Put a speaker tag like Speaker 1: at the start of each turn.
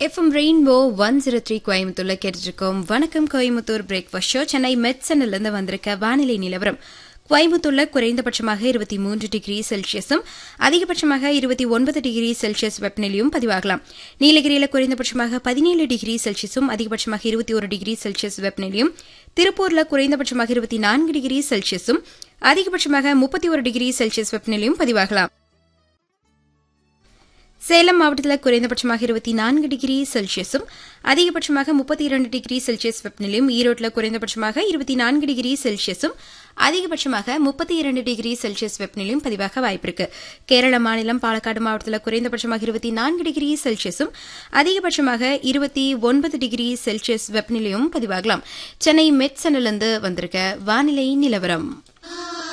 Speaker 1: FM rainbow one zero three கோயம்புத்தூர்ல கேட்டுருக்கோம் வணக்கம் கோயம்புத்தூர் பிரேக்ஃபாஸ்ட் ஷோ சென்னை மெட்சனிலிருந்து வந்திருக்க வானிலை நிலவரம் கோயம்புத்தூர்ல குறைந்தபட்சமாக இருபத்தி மூன்று டிகிரி செல்சியஸும் அதிகபட்சமாக இருபத்தி ஒன்பது டிகிரி செல்சியஸ் வெப்பநிலையும் பதிவாகலாம் நீலகிரியில குறைந்தபட்சமாக பதினேழு டிகிரி செல்சியஸும் அதிகபட்சமாக இருபத்தி ஒரு டிகிரி செல்சியஸ் வெப்பநிலையும் திருப்பூர்ல குறைந்தபட்சமாக இருபத்தி நான்கு டிகிரி செல்சியஸும் அதிகபட்சமாக முப்பத்தி ஒரு டிகிரி செல்சியஸ் வெப்பநிலையும் பதிவாகலாம் சேலம் மாவட்டத்தில் குறைந்தபட்சமாக இருபத்தி நான்கு டிகிரி செல்சியஸும் அதிகபட்சமாக முப்பத்தி இரண்டு டிகிரி செல்சியஸ் வெப்பநிலையும் ஈரோட்டில் குறைந்தபட்சமாக இருபத்தி நான்கு டிகிரி செல்சியஸும் அதிகபட்சமாக முப்பத்தி இரண்டு டிகிரி செல்சியஸ் வெப்பநிலையும் பதிவாக வாய்ப்பிருக்கு கேரள மாநிலம் பாலக்காடு மாவட்டத்தில் குறைந்தபட்சமாக இருபத்தி நான்கு டிகிரி செல்சியஸும் அதிகபட்சமாக இருபத்தி ஒன்பது டிகிரி செல்சியஸ் வெப்பநிலையும் பதிவாகலாம் சென்னை மெட்சனிலிருந்து வந்திருக்க வானிலை நிலவரம்